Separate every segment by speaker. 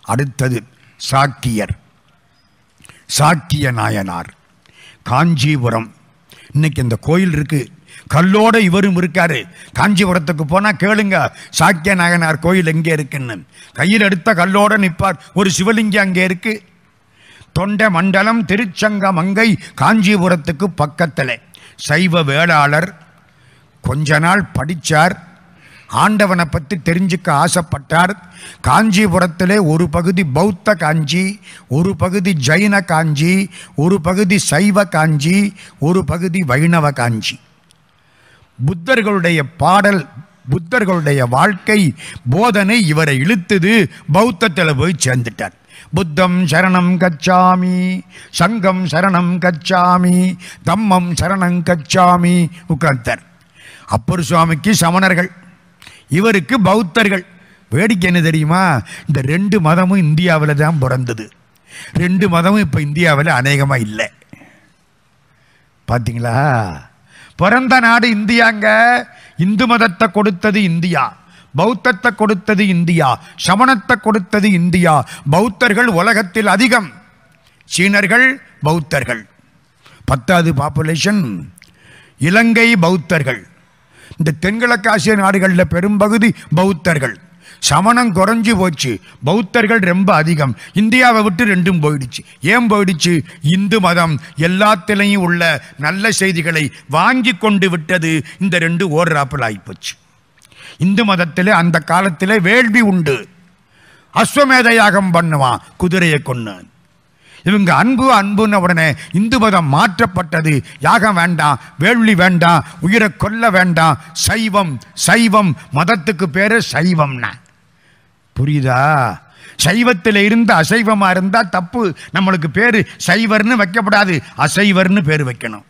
Speaker 1: அடுத்தது சாக்கியர் சாக்கிய நாயனார் காஞ்சிபுரம் இன்னைக்கு இந்த கோயில் இருக்கு கல்லோட இவரும் இருக்காரு காஞ்சிபுரத்துக்கு போனா கேளுங்க சாக்கிய நாயனார் கோயில் எங்கே இருக்குன்னு கையில் எடுத்த கல்லோட நிற்பார் ஒரு சிவலிங்கம் அங்கே இருக்கு தொண்டை மண்டலம் திருச்சங்க மங்கை காஞ்சிபுரத்துக்கு பக்கத்தில் சைவ வேளாளர் கொஞ்ச நாள் படித்தார் ஆண்டவனை பற்றி தெரிஞ்சுக்க ஆசைப்பட்டார் காஞ்சிபுரத்திலே ஒரு பகுதி பௌத்த காஞ்சி ஒரு பகுதி ஜைன காஞ்சி ஒரு பகுதி சைவ காஞ்சி ஒரு பகுதி வைணவ காஞ்சி புத்தர்களுடைய பாடல் புத்தர்களுடைய வாழ்க்கை போதனை இவரை இழுத்தது பௌத்தத்தில் போய் சேர்ந்துட்டார் புத்தம் சரணம் கச்சாமி சங்கம் சரணம் கச்சாமி தம்மம் சரணம் கச்சாமி உட்கார்ந்தார் அப்பர் சுவாமிக்கு சமணர்கள் இவருக்கு பௌத்தர்கள் வேடிக்கை என்ன தெரியுமா இந்த ரெண்டு மதமும் இந்தியாவில் தான் பிறந்தது ரெண்டு மதமும் இப்போ இந்தியாவில் அநேகமாக இல்லை பார்த்தீங்களா பிறந்த நாடு இந்தியாங்க இந்து மதத்தை கொடுத்தது இந்தியா பௌத்தத்தை கொடுத்தது இந்தியா சமணத்தை கொடுத்தது இந்தியா பௌத்தர்கள் உலகத்தில் அதிகம் சீனர்கள் பௌத்தர்கள் பத்தாவது பாப்புலேஷன் இலங்கை பௌத்தர்கள் இந்த தென்கிழக்கு ஆசிய நாடுகளில் பெரும்பகுதி பௌத்தர்கள் சமணம் குறைஞ்சு போச்சு பௌத்தர்கள் ரொம்ப அதிகம் இந்தியாவை விட்டு ரெண்டும் போயிடுச்சு ஏன் போயிடுச்சு இந்து மதம் எல்லாத்திலையும் உள்ள நல்ல செய்திகளை வாங்கி கொண்டு விட்டது இந்த ரெண்டு ஓர்ராப்பில் ஆகிப்போச்சு இந்து மதத்தில் அந்த காலத்தில் வேள்வி உண்டு அஸ்வமேத யாகம் பண்ணுவான் குதிரையை கொண்டு இவங்க அன்பு அன்புன்ன உடனே இந்து மதம் மாற்றப்பட்டது யாகம் வேண்டாம் வேள்வி வேண்டாம் உயிரை கொல்ல வேண்டாம் சைவம் சைவம் மதத்துக்கு பேரு சைவம்னா புரியுதா சைவத்தில் இருந்து அசைவமா இருந்தா தப்பு நம்மளுக்கு பேரு சைவர்னு வைக்கப்படாது அசைவர்னு பேர் வைக்கணும்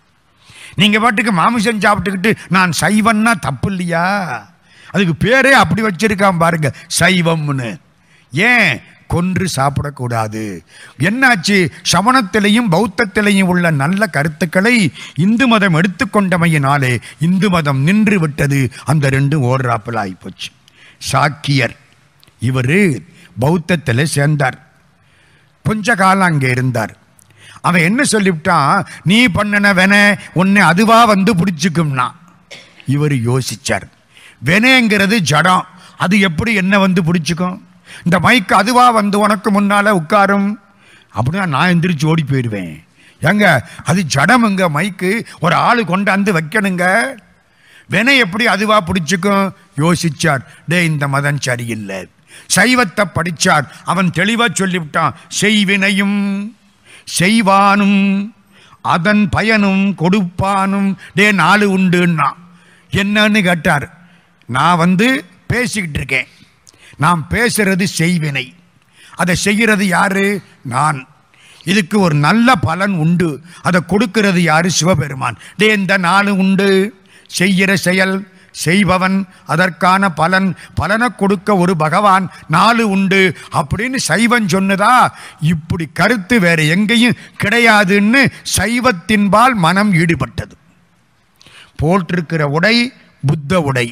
Speaker 1: நீங்க பாட்டுக்கு மாமிசம் சாப்பிட்டுக்கிட்டு நான் சைவன்னா தப்பு இல்லையா அதுக்கு பேரே அப்படி வச்சிருக்கான் பாருங்க சைவம்னு ஏன் கொன்று சாப்பிடக்கூடாது என்னாச்சு சமணத்திலையும் பௌத்தத்திலையும் உள்ள நல்ல கருத்துக்களை இந்து மதம் எடுத்துக்கொண்டமையினாலே இந்து மதம் நின்று விட்டது அந்த ரெண்டு ஓர்ராப்பில் ஆகிப்போச்சு சாக்கியர் இவர் பௌத்தத்தில் சேர்ந்தார் கொஞ்ச காலம் அங்கே இருந்தார் அவன் என்ன சொல்லிவிட்டான் நீ பண்ணின வென உன்னை அதுவா வந்து பிடிச்சிக்கும்னா இவர் யோசிச்சார் வெனங்கிறது ஜடம் அது எப்படி என்ன வந்து பிடிச்சிக்கும் இந்த மைக்கு அதுவா வந்து உனக்கு முன்னால உட்காரும் அப்படின்னா நான் எந்திரிச்சு ஓடி போயிடுவேன் ஏங்க அது ஜடமுங்க மைக்கு ஒரு ஆள் கொண்டாந்து வைக்கணுங்க வெனை எப்படி அதுவா பிடிச்சிக்கும் யோசிச்சார் டே இந்த மதம் சரியில்லை சைவத்தை படிச்சார் அவன் தெளிவா சொல்லிவிட்டான் செய்வினையும் செய்வானும் அதன் பயனும் கொடுப்பானும் டே நாலு உண்டுன்னா என்னன்னு கேட்டார் நான் வந்து பேசிக்கிட்டு இருக்கேன் நான் பேசுறது செய்வினை அதை செய்கிறது யாரு நான் இதுக்கு ஒரு நல்ல பலன் உண்டு அதை கொடுக்கிறது யாரு சிவபெருமான் டே இந்த நாலு உண்டு செய்கிற செயல் செய்பவன் அதற்கான பலன் பலனை கொடுக்க ஒரு பகவான் நாலு உண்டு அப்படின்னு சைவன் சொன்னதா இப்படி கருத்து வேற எங்கேயும் கிடையாதுன்னு சைவத்தின்பால் மனம் ஈடுபட்டது போட்டிருக்கிற உடை புத்த உடை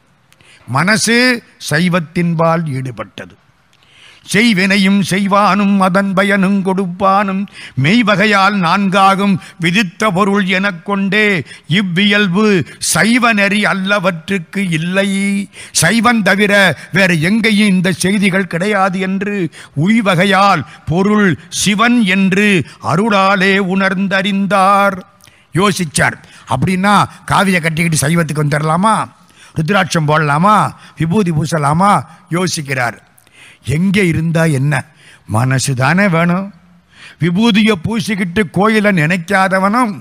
Speaker 1: மனசு சைவத்தின்பால் ஈடுபட்டது செய்வினையும் செய்வானும் அதன் பயனும் கொடுப்பானும் மெய்வகையால் நான்காகும் விதித்த பொருள் எனக் கொண்டே இவ்வியல்பு சைவ நெறி அல்லவற்றுக்கு இல்லை சைவன் தவிர வேற எங்கேயும் இந்த செய்திகள் கிடையாது என்று உய்வகையால் பொருள் சிவன் என்று அருளாலே உணர்ந்தறிந்தார் யோசிச்சார் அப்படின்னா காவியை கட்டிக்கிட்டு சைவத்துக்கு வந்துடலாமா ருத்ராட்சம் போடலாமா விபூதி பூசலாமா யோசிக்கிறார் எங்கே இருந்தா என்ன மனசு தானே வேணும் விபூதியை பூசிக்கிட்டு கோயிலை நினைக்காதவனும்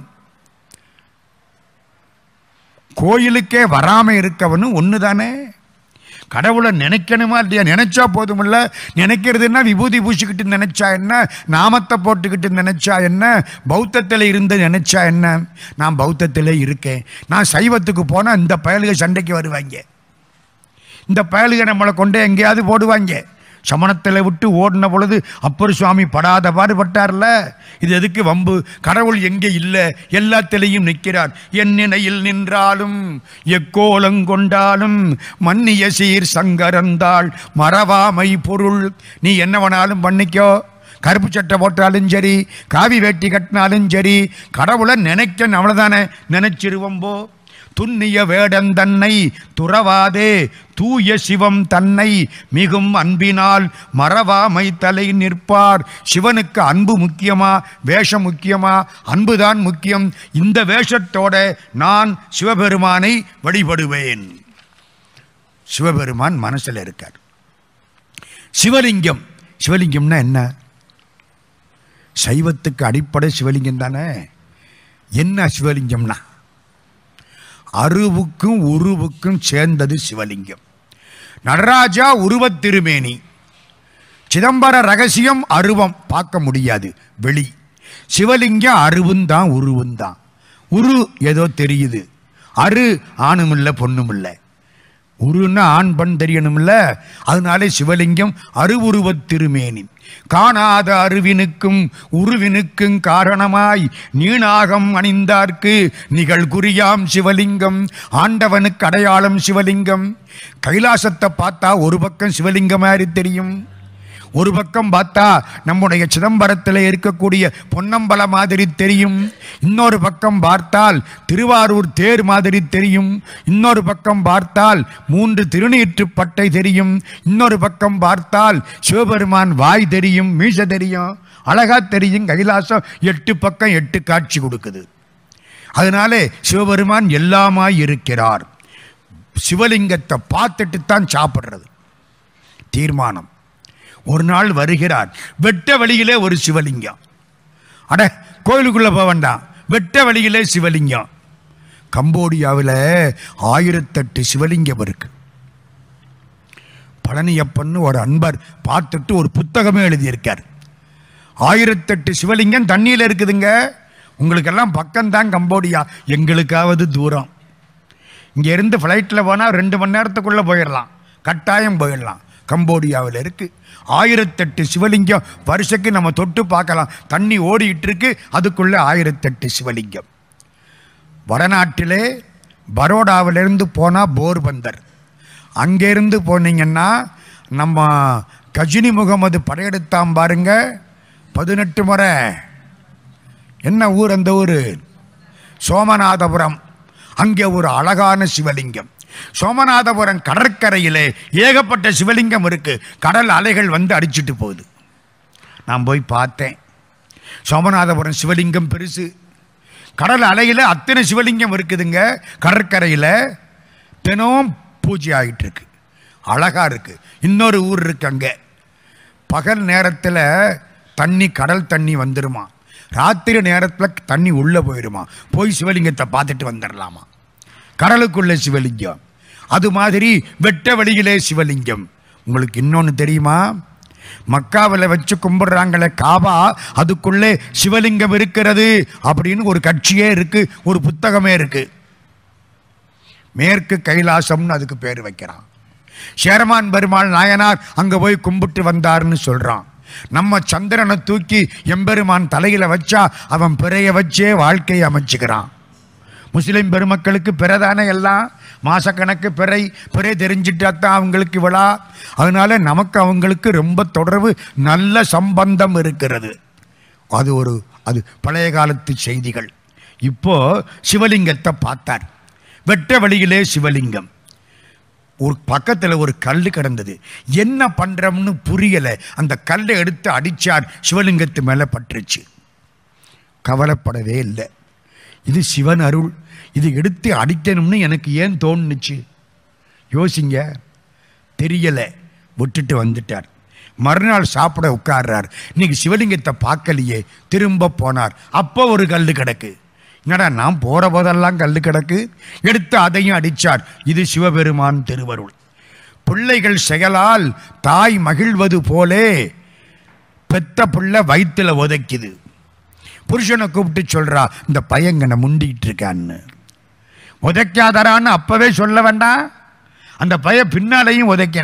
Speaker 1: கோயிலுக்கே வராம இருக்கவனும் ஒன்று தானே கடவுளை நினைக்கணுமா இல்லையா நினைச்சா போதுமில்ல நினைக்கிறதுன்னா விபூதி பூசிக்கிட்டு நினைச்சா என்ன நாமத்தை போட்டுக்கிட்டு நினைச்சா என்ன பௌத்தத்தில் இருந்து நினைச்சா என்ன நான் பௌத்தத்திலே இருக்கேன் நான் சைவத்துக்கு போனால் இந்த பயலுக சண்டைக்கு வருவாங்க இந்த பயலுக நம்மளை கொண்டே எங்கேயாவது போடுவாங்க சமணத்தில் விட்டு ஓடின பொழுது அப்பர் சுவாமி படாத பாடுபட்டார்ல இது எதுக்கு வம்பு கடவுள் எங்கே இல்லை எல்லாத்திலையும் நிற்கிறார் என் நினையில் நின்றாலும் எக்கோலம் கொண்டாலும் மன்னிய சீர் சங்கரந்தாள் மறவாமை பொருள் நீ என்ன வேணாலும் பண்ணிக்கோ கருப்பு சட்டை போட்டாலும் சரி காவி வேட்டி கட்டினாலும் சரி கடவுளை நினைக்க அவ்வளோதானே நினைச்சிருவம்போ துண்ணிய வேடன் தன்னை துறவாதே தூய சிவம் தன்னை மிகும் அன்பினால் மறவாமை தலை நிற்பார் சிவனுக்கு அன்பு முக்கியமா வேஷம் முக்கியமா அன்புதான் முக்கியம் இந்த வேஷத்தோட நான் சிவபெருமானை வழிபடுவேன் சிவபெருமான் மனசில் இருக்கார் சிவலிங்கம் சிவலிங்கம்னா என்ன சைவத்துக்கு அடிப்படை சிவலிங்கம் தானே என்ன சிவலிங்கம்னா அருவுக்கும் உருவுக்கும் சேர்ந்தது சிவலிங்கம் நடராஜா உருவத் திருமேனி சிதம்பர ரகசியம் அருவம் பார்க்க முடியாது வெளி சிவலிங்கம் அருவுந்தான் உருவுந்தான் உரு ஏதோ தெரியுது அரு ஆணும் இல்லை பொண்ணும் இல்லை உருன்னா ஆண் பெண் தெரியணும்ல அதனாலே சிவலிங்கம் அருவுருவத் திருமேனி காணாத அருவினுக்கும் உருவினுக்கும் காரணமாய் நீணாகம் அணிந்தார்க்கு நிகழ்குறியாம் சிவலிங்கம் ஆண்டவனுக்கு அடையாளம் சிவலிங்கம் கைலாசத்தை பார்த்தா ஒரு பக்கம் சிவலிங்கம் மாதிரி தெரியும் ஒரு பக்கம் பார்த்தா நம்முடைய சிதம்பரத்தில் இருக்கக்கூடிய பொன்னம்பல மாதிரி தெரியும் இன்னொரு பக்கம் பார்த்தால் திருவாரூர் தேர் மாதிரி தெரியும் இன்னொரு பக்கம் பார்த்தால் மூன்று திருநீற்று பட்டை தெரியும் இன்னொரு பக்கம் பார்த்தால் சிவபெருமான் வாய் தெரியும் மீச தெரியும் அழகா தெரியும் கைலாசம் எட்டு பக்கம் எட்டு காட்சி கொடுக்குது அதனாலே சிவபெருமான் எல்லாமாய் இருக்கிறார் சிவலிங்கத்தை பார்த்துட்டு தான் சாப்பிட்றது தீர்மானம் ஒரு நாள் வருகிறார் வெட்ட வழியிலே ஒரு சிவலிங்கம் அட கோயிலுக்குள்ள போக வேண்டாம் வெட்ட வழியிலே சிவலிங்கம் கம்போடியாவில் ஆயிரத்தெட்டு சிவலிங்கம் இருக்கு பழனியப்பன்னு ஒரு அன்பர் பார்த்துட்டு ஒரு புத்தகமே எழுதியிருக்கார் ஆயிரத்தெட்டு சிவலிங்கம் தண்ணியில் இருக்குதுங்க உங்களுக்கெல்லாம் பக்கம்தான் கம்போடியா எங்களுக்காவது தூரம் இங்கேருந்து ஃப்ளைட்டில் போனால் ரெண்டு மணி நேரத்துக்குள்ளே போயிடலாம் கட்டாயம் போயிடலாம் கம்போடியாவில் இருக்கு ஆயிரத்தெட்டு சிவலிங்கம் வருஷக்கு நம்ம தொட்டு பார்க்கலாம் தண்ணி ஓடிட்டு இருக்கு அதுக்குள்ளே ஆயிரத்தெட்டு சிவலிங்கம் வடநாட்டிலே பரோடாவிலிருந்து போனால் போர்பந்தர் அங்கேருந்து போனீங்கன்னா நம்ம கஜினி முகமது படையெடுத்தான் பாருங்க பதினெட்டு முறை என்ன ஊர் அந்த ஊர் சோமநாதபுரம் அங்கே ஒரு அழகான சிவலிங்கம் சோமநாதபுரம் கடற்கரையிலே ஏகப்பட்ட சிவலிங்கம் இருக்கு கடல் அலைகள் வந்து அடிச்சிட்டு போகுது நான் போய் பார்த்தேன் சோமநாதபுரம் சிவலிங்கம் பெருசு கடல் அலையில் அத்தனை சிவலிங்கம் இருக்குதுங்க கடற்கரையில் தினம் பூஜை ஆகிட்டு இருக்கு அழகா இருக்கு இன்னொரு ஊர் இருக்கு அங்கே பகல் நேரத்தில் தண்ணி கடல் தண்ணி வந்துருமா ராத்திரி நேரத்தில் தண்ணி உள்ளே போயிடுமா போய் சிவலிங்கத்தை பார்த்துட்டு வந்துடலாமா கடலுக்குள்ள சிவலிங்கம் அது மாதிரி வெட்ட வெளியிலே சிவலிங்கம் உங்களுக்கு இன்னொன்று தெரியுமா மக்காவில் வச்சு கும்பிடுறாங்களே காபா அதுக்குள்ளே சிவலிங்கம் இருக்கிறது அப்படின்னு ஒரு கட்சியே இருக்கு ஒரு புத்தகமே இருக்கு மேற்கு கைலாசம்னு அதுக்கு பேர் வைக்கிறான் சேரமான் பெருமாள் நாயனார் அங்கே போய் கும்பிட்டு வந்தார்னு சொல்கிறான் நம்ம சந்திரனை தூக்கி எம்பெருமான் தலையில் வச்சா அவன் பிறைய வச்சே வாழ்க்கையை அமைச்சுக்கிறான் முஸ்லிம் பெருமக்களுக்கு பிறதானே எல்லாம் மாசக்கணக்கு பிறை பிறை தெரிஞ்சிட்டா தான் அவங்களுக்கு விழா அதனால நமக்கு அவங்களுக்கு ரொம்ப தொடர்பு நல்ல சம்பந்தம் இருக்கிறது அது ஒரு அது பழைய காலத்து செய்திகள் இப்போ சிவலிங்கத்தை பார்த்தார் வெட்ட வழியிலே சிவலிங்கம் ஒரு பக்கத்தில் ஒரு கல் கிடந்தது என்ன பண்ணுறோம்னு புரியலை அந்த கல்லை எடுத்து அடித்தார் சிவலிங்கத்து மேலே பட்டுருச்சு கவலைப்படவே இல்லை இது சிவன் அருள் இது எடுத்து அடிக்கணும்னு எனக்கு ஏன் தோணுச்சு யோசிங்க தெரியலை விட்டுட்டு வந்துட்டார் மறுநாள் சாப்பிட உட்கார்றார் இன்னைக்கு சிவலிங்கத்தை பார்க்கலையே திரும்ப போனார் அப்போ ஒரு கல் கிடக்கு என்னடா நான் போகிற போதெல்லாம் கல் கிடக்கு எடுத்து அதையும் அடித்தார் இது சிவபெருமான் திருவருள் பிள்ளைகள் செயலால் தாய் மகிழ்வது போலே பெத்த பிள்ளை வயிற்றுல உதைக்குது புருஷனை கூப்பிட்டு சொல்றா இந்த பையங்கனை முண்டிட்டு இருக்கான்னு உதைக்காதரான்னு அப்பவே சொல்ல வேண்டாம் அந்த பையன் பின்னாலையும் உதைக்கிறான்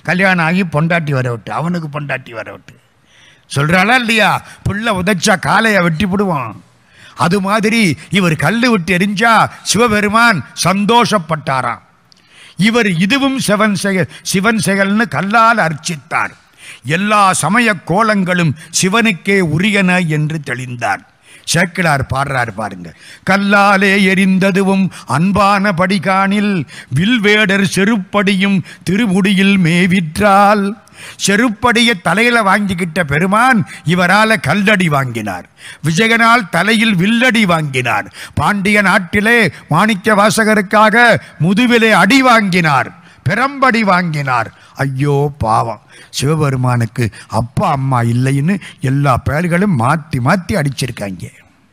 Speaker 1: கல்யாணம் ஆகி பொண்டாட்டி வர விட்டு அவனுக்கு பொண்டாட்டி வர விட்டு சொல்றாளா இல்லையா புள்ள உதைச்சா காலையை வெட்டி விடுவான் அது மாதிரி இவர் கல்லு விட்டு எரிஞ்சா சிவபெருமான் சந்தோஷப்பட்டாராம் இவர் இதுவும் சிவன் செயல் சிவன் செயல்னு கல்லால் அர்ச்சித்தார் எல்லா சமய கோலங்களும் சிவனுக்கே உரியன என்று தெளிந்தார் சேக்கிழார் பாடுறார் பாருங்க கல்லாலே எரிந்ததுவும் அன்பான படிகானில் வில்வேடர் செருப்படியும் திருமுடியில் மேவிற்றால் செருப்படிய தலையில வாங்கிக்கிட்ட பெருமான் இவரால கல்லடி வாங்கினார் விஜயனால் தலையில் வில்லடி வாங்கினார் பாண்டிய நாட்டிலே மாணிக்க வாசகருக்காக முதுவிலே அடி வாங்கினார் பெரம்படி வாங்கினார் ஐயோ பாவம் சிவபெருமானுக்கு அப்பா அம்மா இல்லைன்னு எல்லா பெயர்களும் மாற்றி மாற்றி அடிச்சிருக்காங்க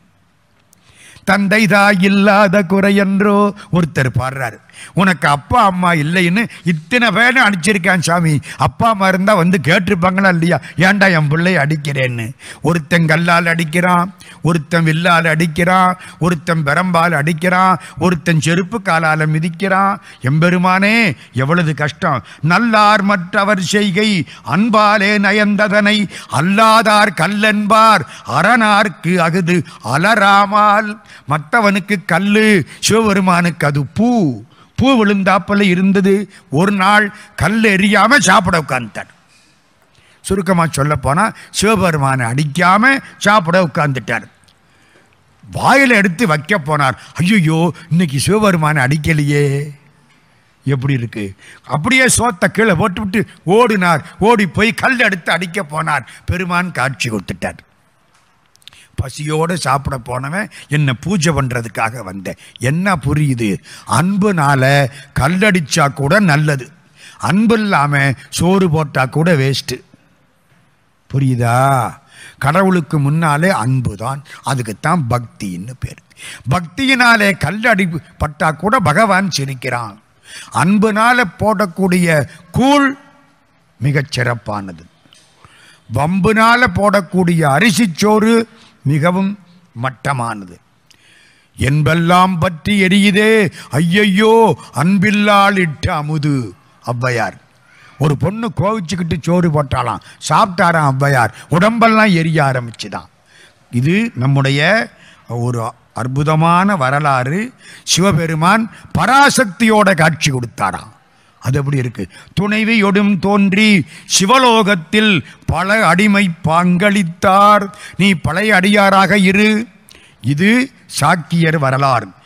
Speaker 1: தந்தை தாய் இல்லாத குறையன்றோ ஒருத்தர் பாடுறாரு உனக்கு அப்பா அம்மா இல்லைன்னு இத்தனை பேர் அடிச்சிருக்கான் சாமி அப்பா அம்மா இருந்தால் வந்து கேட்டிருப்பாங்களா இல்லையா ஏன்டா என் பிள்ளை அடிக்கிறேன்னு ஒருத்தன் கல்லால் அடிக்கிறான் ஒருத்தன் வில்லால் அடிக்கிறான் ஒருத்தன் பெரம்பால் அடிக்கிறான் ஒருத்தன் செருப்பு காலால் மிதிக்கிறான் எம்பெருமானே எவ்வளவு கஷ்டம் நல்லார் மற்றவர் செய்கை அன்பாலே நயந்ததனை அல்லாதார் கல்லென்பார் அரணார்க்கு அகுது அலராமால் மற்றவனுக்கு கல்லு சிவபெருமானுக்கு அது பூ பூ விழுந்தாப்பல இருந்தது ஒரு நாள் கல் எரியாம சாப்பிட உட்கார்ந்துட்டார் சுருக்கமாக சொல்ல போனா சிவபெருமானை அடிக்காம சாப்பிட உட்கார்ந்துட்டார் வாயில எடுத்து வைக்க போனார் ஐயோ இன்னைக்கு சிவபெருமானை அடிக்கலையே எப்படி இருக்கு அப்படியே சோத்தை கீழே போட்டுவிட்டு ஓடினார் ஓடி போய் கல் எடுத்து அடிக்க போனார் பெருமான் காட்சி கொடுத்துட்டார் பசியோடு சாப்பிட போனவன் என்னை பூஜை பண்ணுறதுக்காக வந்தேன் என்ன புரியுது அன்புனால கல்லடிச்சா கூட நல்லது அன்பு இல்லாமல் சோறு போட்டால் கூட வேஸ்ட்டு புரியுதா கடவுளுக்கு முன்னாலே அன்பு தான் அதுக்குத்தான் பக்தின்னு பேர் பக்தியினாலே கல்லடி பட்டா கூட பகவான் சிரிக்கிறான் அன்புனால போடக்கூடிய கூழ் மிகச் சிறப்பானது வம்புனால போடக்கூடிய அரிசிச்சோறு மிகவும் மட்டமானது என்பெல்லாம் பற்றி எரியுதே ஐயையோ அன்பில்லால் இட்ட அமுது ஔவையார் ஒரு பொண்ணு கோவிச்சுக்கிட்டு சோறு போட்டாலாம் சாப்பிட்டாராம் ஔவையார் உடம்பெல்லாம் எரிய ஆரம்பிச்சுதான் இது நம்முடைய ஒரு அற்புதமான வரலாறு சிவபெருமான் பராசக்தியோட காட்சி கொடுத்தாராம் அது எப்படி இருக்கு துணைவியொடும் தோன்றி சிவலோகத்தில் பல அடிமை பாங்களித்தார் நீ பழைய அடியாராக இரு இது சாக்கியர் வரலாறு